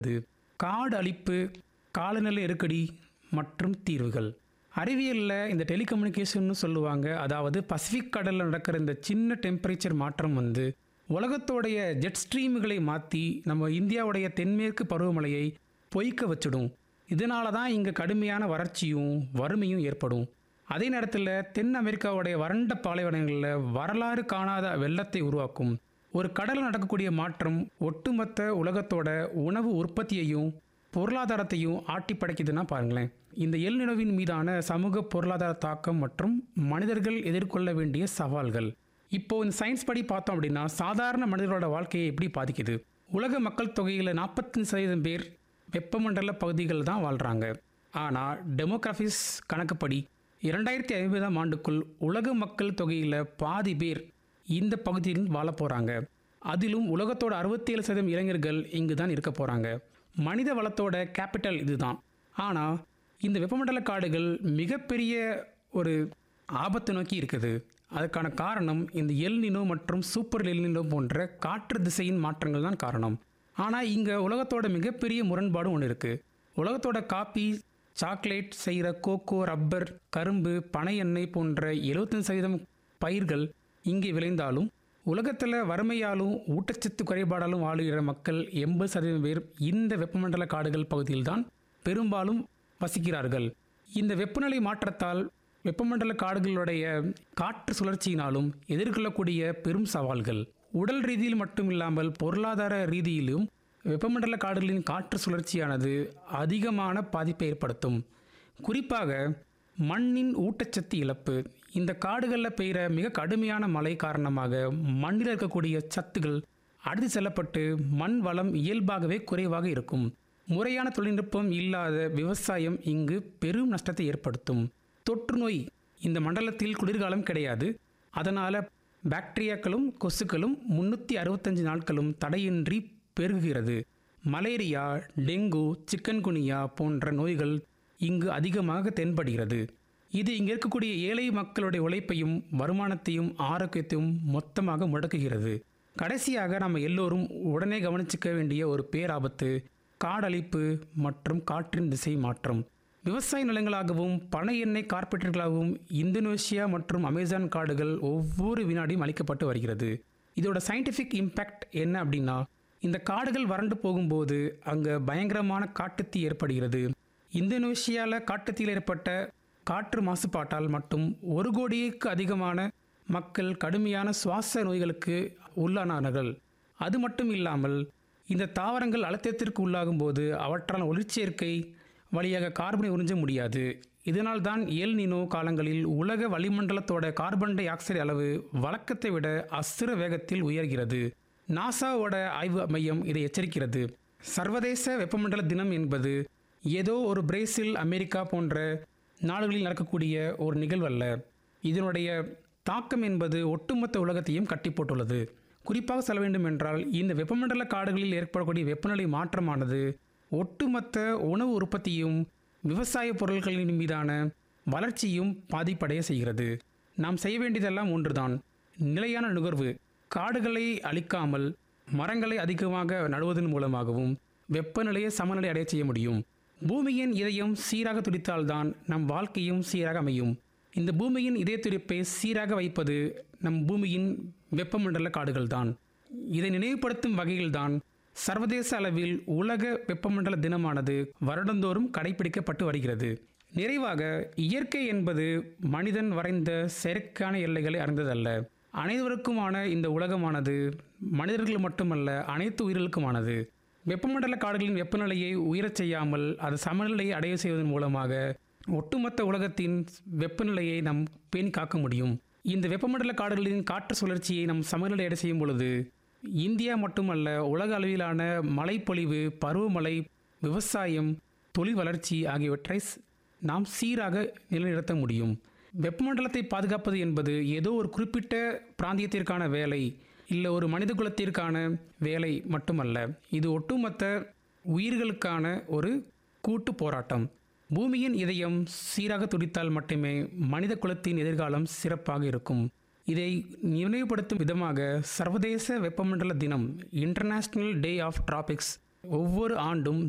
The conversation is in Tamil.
இது காடு அழிப்பு காலநிலை நெருக்கடி மற்றும் தீர்வுகள் அறிவியலில் இந்த டெலிகம்யூனிகேஷன்னு சொல்லுவாங்க அதாவது பசிபிக் கடலில் நடக்கிற இந்த சின்ன டெம்பரேச்சர் மாற்றம் வந்து உலகத்தோடைய ஜெட் ஸ்ட்ரீம்களை மாற்றி நம்ம இந்தியாவுடைய தென்மேற்கு பருவமழையை பொய்க்க வச்சிடும் இதனால தான் இங்கே கடுமையான வறட்சியும் வறுமையும் ஏற்படும் அதே நேரத்தில் தென் அமெரிக்காவுடைய வறண்ட பாலைவனங்களில் வரலாறு காணாத வெள்ளத்தை உருவாக்கும் ஒரு கடலில் நடக்கக்கூடிய மாற்றம் ஒட்டுமொத்த உலகத்தோட உணவு உற்பத்தியையும் பொருளாதாரத்தையும் ஆட்டி படைக்குதுன்னா பாருங்களேன் இந்த எல் நிலவின் மீதான சமூக பொருளாதார தாக்கம் மற்றும் மனிதர்கள் எதிர்கொள்ள வேண்டிய சவால்கள் இப்போ இந்த சயின்ஸ் படி பார்த்தோம் அப்படின்னா சாதாரண மனிதர்களோட வாழ்க்கையை எப்படி பாதிக்குது உலக மக்கள் தொகையில் நாற்பத்தஞ்சு சதவீதம் பேர் வெப்பமண்டல பகுதிகள் தான் வாழ்கிறாங்க ஆனால் டெமோகிராஃபிஸ் கணக்குப்படி இரண்டாயிரத்தி ஐம்பதாம் ஆண்டுக்குள் உலக மக்கள் தொகையில் பாதி பேர் இந்த பகுதியில் வாழ போகிறாங்க அதிலும் உலகத்தோட அறுபத்தேழு சதவீதம் இளைஞர்கள் இங்கு தான் இருக்க போகிறாங்க மனித வளத்தோட கேபிட்டல் இதுதான் ஆனால் இந்த வெப்பமண்டல காடுகள் மிகப்பெரிய ஒரு ஆபத்தை நோக்கி இருக்குது அதுக்கான காரணம் இந்த எல்னினோ மற்றும் சூப்பர் எல்னினோ போன்ற காற்று திசையின் மாற்றங்கள் தான் காரணம் ஆனால் இங்கே உலகத்தோட மிகப்பெரிய முரண்பாடும் ஒன்று இருக்குது உலகத்தோட காப்பி சாக்லேட் செய்கிற கோகோ ரப்பர் கரும்பு பனை எண்ணெய் போன்ற 75% சதவீதம் பயிர்கள் இங்கே விளைந்தாலும் உலகத்தில் வறுமையாலும் ஊட்டச்சத்து குறைபாடாலும் வாழுகிற மக்கள் எண்பது சதவீதம் பேர் இந்த வெப்பமண்டல காடுகள் பகுதியில்தான் பெரும்பாலும் வசிக்கிறார்கள் இந்த வெப்பநிலை மாற்றத்தால் வெப்பமண்டல காடுகளுடைய காற்று சுழற்சியினாலும் எதிர்கொள்ளக்கூடிய பெரும் சவால்கள் உடல் ரீதியில் மட்டும் இல்லாமல் பொருளாதார ரீதியிலும் வெப்பமண்டல காடுகளின் காற்று சுழற்சியானது அதிகமான பாதிப்பை ஏற்படுத்தும் குறிப்பாக மண்ணின் ஊட்டச்சத்து இழப்பு இந்த காடுகளில் பெய்கிற மிக கடுமையான மழை காரணமாக மண்ணில் இருக்கக்கூடிய சத்துகள் அடித்து செல்லப்பட்டு மண் வளம் இயல்பாகவே குறைவாக இருக்கும் முறையான தொழில்நுட்பம் இல்லாத விவசாயம் இங்கு பெரும் நஷ்டத்தை ஏற்படுத்தும் தொற்று நோய் இந்த மண்டலத்தில் குளிர்காலம் கிடையாது அதனால் பாக்டீரியாக்களும் கொசுக்களும் முன்னூற்றி அறுபத்தஞ்சு நாட்களும் தடையின்றி பெருகுகிறது மலேரியா டெங்கு சிக்கன்குனியா போன்ற நோய்கள் இங்கு அதிகமாக தென்படுகிறது இது இங்கே இருக்கக்கூடிய ஏழை மக்களுடைய உழைப்பையும் வருமானத்தையும் ஆரோக்கியத்தையும் மொத்தமாக முடக்குகிறது கடைசியாக நம்ம எல்லோரும் உடனே கவனிச்சுக்க வேண்டிய ஒரு பேராபத்து காடழிப்பு மற்றும் காற்றின் திசை மாற்றம் விவசாய நிலங்களாகவும் பனை எண்ணெய் கார்பெட்டர்களாகவும் இந்தோனேஷியா மற்றும் அமேசான் காடுகள் ஒவ்வொரு வினாடியும் அளிக்கப்பட்டு வருகிறது இதோட சயின்டிஃபிக் இம்பேக்ட் என்ன அப்படின்னா இந்த காடுகள் வறண்டு போகும்போது அங்கே பயங்கரமான காட்டுத்தீ ஏற்படுகிறது இந்தோனேஷியாவில் காட்டுத்தீயில் ஏற்பட்ட காற்று மாசுபாட்டால் மட்டும் ஒரு கோடிக்கு அதிகமான மக்கள் கடுமையான சுவாச நோய்களுக்கு உள்ளானார்கள் அது மட்டும் இல்லாமல் இந்த தாவரங்கள் அழுத்தத்திற்கு உள்ளாகும் போது அவற்றால் ஒளிச்சேர்க்கை வழியாக கார்பனை உறிஞ்ச முடியாது இதனால் தான் எல் நினோ காலங்களில் உலக வளிமண்டலத்தோட கார்பன் டை ஆக்சைடு அளவு வழக்கத்தை விட அசுர வேகத்தில் உயர்கிறது நாசாவோட ஆய்வு மையம் இதை எச்சரிக்கிறது சர்வதேச வெப்பமண்டல தினம் என்பது ஏதோ ஒரு பிரேசில் அமெரிக்கா போன்ற நாடுகளில் நடக்கக்கூடிய ஒரு நிகழ்வல்ல இதனுடைய தாக்கம் என்பது ஒட்டுமொத்த உலகத்தையும் கட்டி போட்டுள்ளது குறிப்பாக சொல்ல வேண்டும் என்றால் இந்த வெப்பமண்டல காடுகளில் ஏற்படக்கூடிய வெப்பநிலை மாற்றமானது ஒட்டுமொத்த உணவு உற்பத்தியும் விவசாய பொருட்களின் மீதான வளர்ச்சியும் பாதிப்படைய செய்கிறது நாம் செய்ய வேண்டியதெல்லாம் ஒன்றுதான் நிலையான நுகர்வு காடுகளை அழிக்காமல் மரங்களை அதிகமாக நடுவதன் மூலமாகவும் வெப்பநிலையை சமநிலை அடைய செய்ய முடியும் பூமியின் இதயம் சீராக துடித்தால்தான் நம் வாழ்க்கையும் சீராக அமையும் இந்த பூமியின் இதய துடிப்பை சீராக வைப்பது நம் பூமியின் வெப்பமண்டல காடுகள்தான் இதை நினைவுபடுத்தும் வகையில்தான் சர்வதேச அளவில் உலக வெப்பமண்டல தினமானது வருடந்தோறும் கடைபிடிக்கப்பட்டு வருகிறது நிறைவாக இயற்கை என்பது மனிதன் வரைந்த செயற்கையான எல்லைகளை அறிந்ததல்ல அனைவருக்குமான இந்த உலகமானது மனிதர்கள் மட்டுமல்ல அனைத்து உயிர்களுக்குமானது வெப்பமண்டல காடுகளின் வெப்பநிலையை உயரச் செய்யாமல் அது சமநிலையை அடைய செய்வதன் மூலமாக ஒட்டுமொத்த உலகத்தின் வெப்பநிலையை நாம் பேணி காக்க முடியும் இந்த வெப்பமண்டல காடுகளின் காற்று சுழற்சியை நம் சமநிலை அடை செய்யும் பொழுது இந்தியா மட்டுமல்ல உலக அளவிலான மழைப்பொழிவு பருவமழை விவசாயம் தொழில் வளர்ச்சி ஆகியவற்றை ஸ்- நாம் சீராக நிலைநிறுத்த முடியும் வெப்பமண்டலத்தை பாதுகாப்பது என்பது ஏதோ ஒரு குறிப்பிட்ட பிராந்தியத்திற்கான வேலை இல்லை ஒரு மனித குலத்திற்கான வேலை மட்டுமல்ல இது ஒட்டுமொத்த உயிர்களுக்கான ஒரு கூட்டு போராட்டம் பூமியின் இதயம் சீராக துடித்தால் மட்டுமே மனித குலத்தின் எதிர்காலம் சிறப்பாக இருக்கும் இதை நினைவுபடுத்தும் விதமாக சர்வதேச வெப்பமண்டல தினம் இன்டர்நேஷனல் டே ஆஃப் டிராபிக்ஸ் ஒவ்வொரு ஆண்டும்